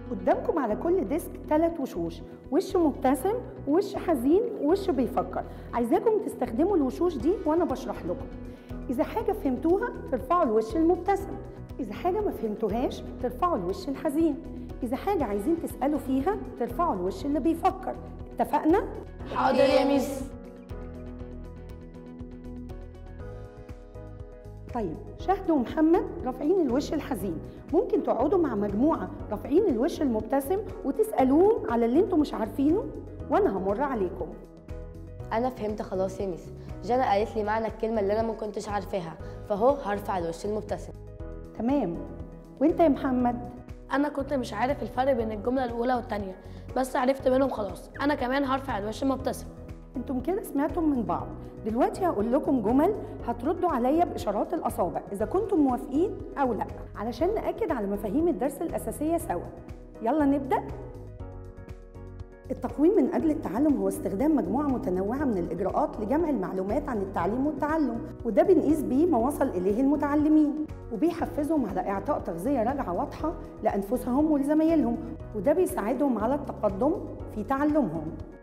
قدامكم على كل ديسك ثلاث وشوش وش مبتسم ووش حزين ووش بيفكر عايزاكم تستخدموا الوشوش دي وانا بشرح لكم اذا حاجه فهمتوها ترفعوا الوش المبتسم اذا حاجه ما فهمتوهاش ترفعوا الوش الحزين اذا حاجه عايزين تسالوا فيها ترفعوا الوش اللي بيفكر اتفقنا حاضر يا ميس طيب شهد ومحمد رافعين الوش الحزين ممكن تقعدوا مع مجموعة رافعين الوش المبتسم وتسألوهم على اللي انتوا مش عارفينه وانا همر عليكم انا فهمت خلاص يا ميس جانا قالت لي معنى الكلمه اللي انا ما كنتش عارفاها فهو هرفع الوش المبتسم تمام وانت يا محمد انا كنت مش عارف الفرق بين الجمله الاولى والثانيه بس عرفت منهم خلاص انا كمان هرفع الوش المبتسم انتم كده سمعتم من بعض دلوقتي هقول لكم جمل هتردوا عليا باشارات الاصابع اذا كنتم موافقين او لا علشان ناكد على مفاهيم الدرس الاساسيه سوا يلا نبدا التقويم من أجل التعلم هو استخدام مجموعة متنوعة من الإجراءات لجمع المعلومات عن التعليم والتعلم وده بنقيس بيه ما وصل إليه المتعلمين وبيحفزهم على إعطاء تغذية راجعة واضحة لأنفسهم ولزمايلهم وده بيساعدهم على التقدم في تعلمهم